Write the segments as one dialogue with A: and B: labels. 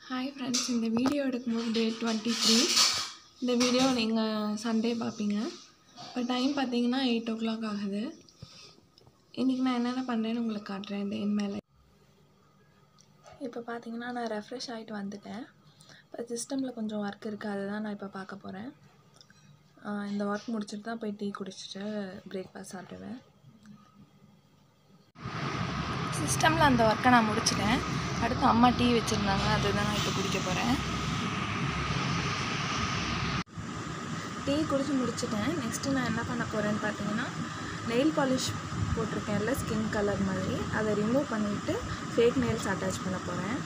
A: hi friends இந்த video எடுக்கும்போது date twenty three இந்த வீடியோ நீங்கள் சண்டே பார்ப்பீங்க இப்போ டைம் பார்த்தீங்கன்னா எயிட் ஓ கிளாக் ஆகுது இன்றைக்கி நான் என்னென்ன பண்ணுறேன்னு உங்களுக்கு காட்டுறேன் இந்த என் மேலே இப்போ பார்த்தீங்கன்னா நான் ரெஃப்ரெஷ் ஆகிட்டு வந்துட்டேன் இப்போ சிஸ்டமில் கொஞ்சம் ஒர்க் இருக்குது அதுதான் நான் இப்போ பார்க்க போகிறேன் இந்த ஒர்க் முடிச்சுட்டு தான் போய் டீ குடிச்சிட்டு பிரேக்ஃபாஸ்ட் சாப்பிடுவேன் சிஸ்டமில் அந்த ஒர்க்கை நான் முடிச்சிட்டேன் அடுத்து அம்மா டீ வச்சுருந்தாங்க அதுதான் நான் இப்போ குடிக்க போகிறேன் டீ குடிச்சு முடிச்சிட்டேன் நெக்ஸ்ட்டு நான் என்ன பண்ண போகிறேன்னு பார்த்தீங்கன்னா நெயில் பாலிஷ் போட்டிருக்கேன்ல ஸ்கின் கலர் மாதிரி அதை ரிமூவ் பண்ணிவிட்டு ஃபேக் நெயில்ஸ் அட்டாச் பண்ண போகிறேன்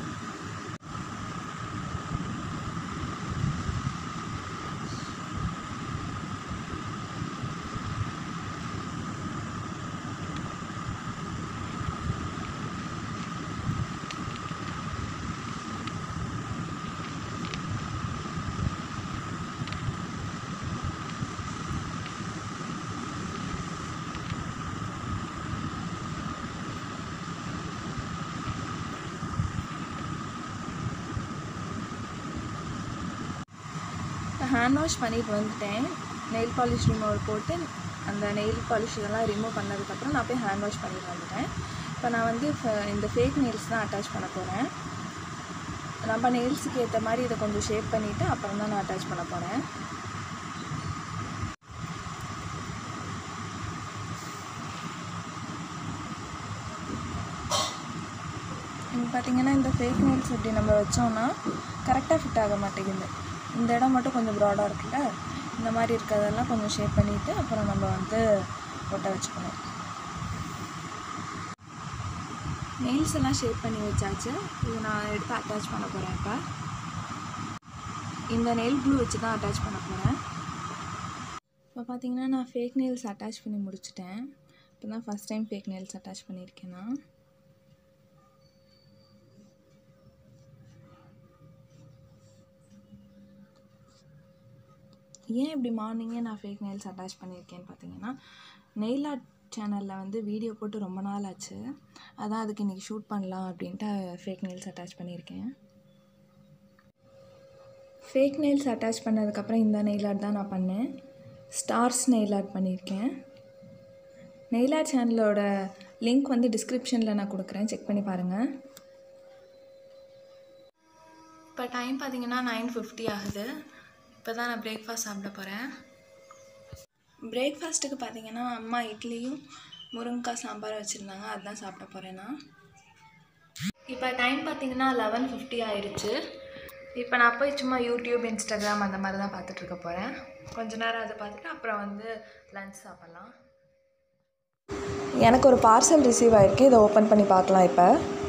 A: ஹேண்ட் வாஷ் பண்ணிட்டு வந்துட்டேன் நெயில் பாலிஷ் ரிமூவர் போட்டு அந்த நெயில் பாலிஷ் இதெல்லாம் ரிமூவ் பண்ணதுக்கப்புறம் நான் போய் ஹேண்ட் வாஷ் பண்ணிட்டு வந்துட்டேன் இப்போ நான் வந்து ஃப- இந்த ஃபேக் நெயில்ஸ் தான் அட்டாச் பண்ண போகிறேன் நம்ம நெயில்ஸுக்கு ஏற்ற மாதிரி இதை கொஞ்சம் ஷேப் பண்ணிவிட்டு அப்புறம் தான் நான் அட்டாச் பண்ண போகிறேன் இங்கே பார்த்தீங்கன்னா இந்த ஃபேக் நெயில்ஸ் இப்படி நம்ம வச்சோம்னா கரெக்டாக ஃபிட் ஆக மாட்டேங்குது இந்த இடம் மட்டும் கொஞ்சம் ப்ராடாக இருக்குல்ல இந்த மாதிரி இருக்கிறதெல்லாம் கொஞ்சம் ஷேப் பண்ணிவிட்டு அப்புறம் நம்ம வந்து ஒட்ட வச்சுக்கணும் நெயில்ஸ் எல்லாம் ஷேப் பண்ணி வச்சாச்சு இது நான் எடுத்து அட்டாச் பண்ண போகிறேன் இப்போ இந்த நெயில் க்ளூ வச்சு தான் அட்டாச் பண்ண போகிறேன் இப்போ பார்த்தீங்கன்னா நான் ஃபேக் நெயில்ஸ் அட்டாச் பண்ணி முடிச்சிட்டேன் இப்போ தான் first time fake nails attach பண்ணியிருக்கேன் நான் ஏன் இப்படி மார்னிங்கே நான் ஃபேக் நெயில்ஸ் அட்டாச் பண்ணியிருக்கேன்னு பார்த்தீங்கன்னா நெயில் ஆர்ட் சேனலில் வந்து வீடியோ போட்டு ரொம்ப நாள் ஆச்சு அதான் அதுக்கு இன்றைக்கி ஷூட் பண்ணலாம் அப்படின்ட்டு ஃபேக் நெயில்ஸ் அட்டாச் பண்ணியிருக்கேன் ஃபேக் நெயில்ஸ் அட்டாச் பண்ணதுக்கப்புறம் இந்த நெயில் ஆர்ட் தான் நான் பண்ணேன் ஸ்டார்ஸ் நெயில் ஆர்ட் பண்ணியிருக்கேன் நெயில் ஆர்ட் சேனலோட லிங்க் வந்து டிஸ்கிரிப்ஷனில் நான் கொடுக்குறேன் செக் பண்ணி பாருங்கள் இப்போ டைம் பார்த்தீங்கன்னா நைன் ஃபிஃப்டி ஆகுது இப்போ தான் நான் பிரேக்ஃபாஸ்ட் சாப்பிட போகிறேன் பிரேக்ஃபாஸ்ட்டுக்கு பார்த்தீங்கன்னா அம்மா இட்லியும் முருங்கைக்காய் சாம்பார் வச்சுருந்தாங்க அதுதான் சாப்பிட போகிறேன் நான் இப்போ டைம் பார்த்தீங்கன்னா லெவன் ஃபிஃப்டி ஆயிடுச்சு இப்போ நான் போய் சும்மா யூடியூப் இன்ஸ்டாகிராம் அந்த மாதிரி தான் பார்த்துட்டு இருக்க போகிறேன் கொஞ்ச நேரம் அதை பார்த்துட்டு அப்புறம் வந்து லஞ்ச் சாப்பிட்லாம் எனக்கு ஒரு பார்சல் ரிசீவ் ஆயிருக்கு இதை ஓப்பன் பண்ணி பார்க்கலாம் இப்போ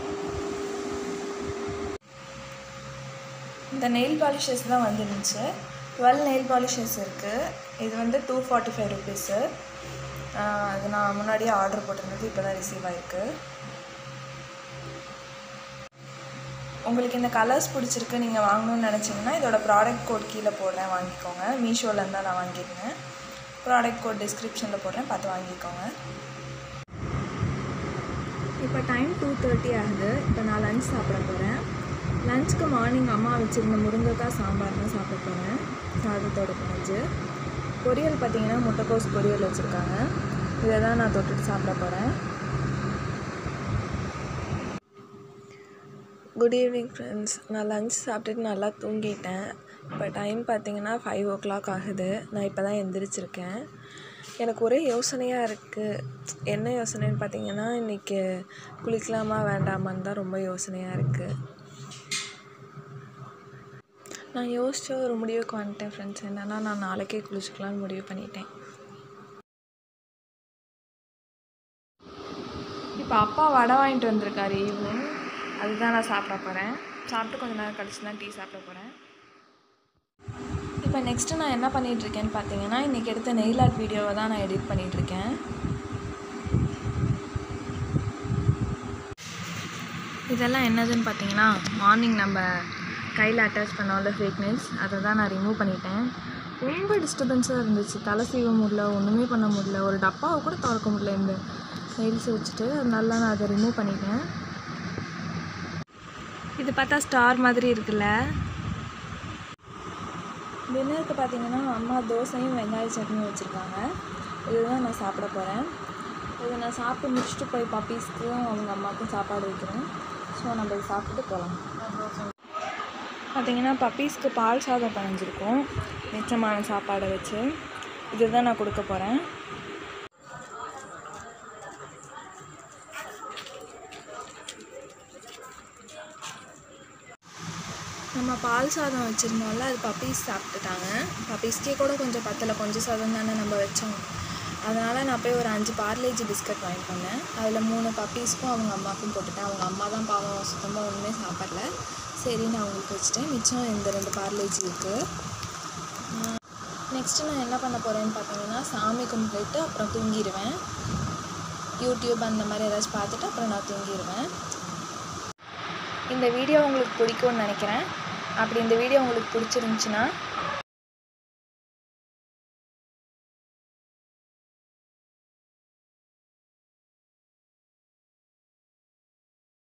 A: இந்த நெயில் பாலிஷஸ் தான் வந்துருந்துச்சு டுவெல் நெயில் பாலிஷஸ் இருக்குது இது வந்து டூ ஃபார்ட்டி ஃபைவ் ருபீஸு அது நான் முன்னாடியே ஆர்டர் போட்டிருந்தது இப்போ தான் ரிசீவ் ஆயிருக்கு உங்களுக்கு இந்த கலர்ஸ் பிடிச்சிருக்கு நீங்கள் வாங்கணும்னு நினச்சிங்கன்னா இதோட ப்ராடக்ட் கோட் கீழே போடுறேன் வாங்கிக்கோங்க மீஷோலேருந்து தான் நான் வாங்கியிருந்தேன் ப்ராடக்ட் கோட் டிஸ்கிரிப்ஷனில் போடுறேன் பார்த்து வாங்கிக்கோங்க இப்போ டைம் டூ தேர்ட்டி ஆகுது இப்போ நான் லஞ்ச் சாப்பிட போகிறேன் லஞ்சுக்கு மார்னிங் அம்மா வச்சுருந்த முருங்கைக்காய் சாம்பார் தான் சாப்பிட போகிறேன் சாதத்தோட பிணைஞ்சு பொரியல் பார்த்தீங்கன்னா முட்டைக்கோஸ் பொரியல் வச்சுருக்காங்க இதை தான் நான் தொட்டுட்டு சாப்பிட போகிறேன் குட் ஈவினிங் ஃப்ரெண்ட்ஸ் நான் லஞ்ச் சாப்பிட்டுட்டு நல்லா தூங்கிட்டேன் இப்போ டைம் பார்த்தீங்கன்னா ஃபைவ் ஓ கிளாக் ஆகுது நான் இப்போ தான் எந்திரிச்சிருக்கேன் எனக்கு ஒரே யோசனையாக இருக்குது என்ன யோசனைன்னு பார்த்தீங்கன்னா இன்றைக்கி குளிக்கலாமா வேண்டாமான்னு தான் ரொம்ப யோசனையாக இருக்குது நான் யோசிச்ச ஒரு முடிவுக்கு வந்துட்டேன் ஃப்ரெண்ட்ஸ் என்னென்னா நான் நாளைக்கே குளிச்சுக்கலாம்னு முடிவு பண்ணிட்டேன் இப்போ அப்பா வடை வாங்கிட்டு வந்திருக்காரு ஈவினிங் அதுதான் நான் சாப்பிட போகிறேன் சாப்பிட்டு கொஞ்ச நேரம் கழிச்சு தான் டீ சாப்பிட போகிறேன் இப்போ நெக்ஸ்ட்டு நான் என்ன பண்ணிட்டு இருக்கேன்னு பார்த்தீங்கன்னா இன்றைக்கி எடுத்த நெயில் ஆர்ட் வீடியோவை தான் நான் எடிட் பண்ணிகிட்ருக்கேன் இதெல்லாம் என்னதுன்னு பார்த்தீங்கன்னா மார்னிங் நம்ம கையில் அட்டாச் பண்ணோம்ல ஃபேக் நெயில்ஸ் அதை தான் நான் ரிமூவ் பண்ணிட்டேன் ரொம்ப டிஸ்டர்பன்ஸாக இருந்துச்சு தலை சீவ முடியல ஒன்றுமே பண்ண முடியல ஒரு டப்பாவை கூட திறக்க முடியல இந்த நெயில்ஸை வச்சுட்டு அதனால நான் அதை ரிமூவ் பண்ணிட்டேன் இது பார்த்தா ஸ்டார் மாதிரி இருக்குல்ல டின்னருக்கு பார்த்தீங்கன்னா அம்மா தோசையும் வெங்காய சட்னியும் வச்சுருக்காங்க இதுதான் நான் சாப்பிட போகிறேன் இதை நான் சாப்பிட்டு முடிச்சுட்டு போய் பப்பீஸ்க்கும் அவங்க அம்மாவுக்கும் சாப்பாடு வைக்கிறேன் ஸோ நம்ம இதை சாப்பிட்டுட்டு போகலாம் பார்த்தீங்கன்னா பப்பீஸ்க்கு பால் சாதம் பனைஞ்சிருக்கோம் மிச்சமான சாப்பாடை வச்சு இதுதான் நான் கொடுக்க போகிறேன் நம்ம பால் சாதம் வச்சுருந்தோம்ல அது பப்பீஸ் சாப்பிட்டுட்டாங்க பப்பீஸ்க்கே கூட கொஞ்சம் பத்தலை கொஞ்சம் சாதம் தானே நம்ம வச்சோம் அதனால் நான் போய் ஒரு அஞ்சு பார்லேஜி பிஸ்கட் வாங்கிட்டு வந்தேன் அதில் மூணு பப்பீஸ்க்கும் அவங்க அம்மாவுக்கும் போட்டுட்டேன் அவங்க அம்மா தான் பாவம் சுத்தமாக ஒன்றுமே சாப்பிடல சரி நான் அவங்களுக்கு வச்சுட்டேன் மிச்சம் இந்த ரெண்டு பார்லேஜி இருக்குது நெக்ஸ்ட்டு நான் என்ன பண்ண போகிறேன்னு பார்த்தீங்கன்னா சாமி கும்பிட்டுட்டு அப்புறம் தூங்கிடுவேன் யூடியூப் அந்த மாதிரி ஏதாச்சும் பார்த்துட்டு அப்புறம் நான் தூங்கிடுவேன் இந்த வீடியோ உங்களுக்கு பிடிக்கும்னு நினைக்கிறேன் அப்படி இந்த வீடியோ உங்களுக்கு பிடிச்சிருந்துச்சின்னா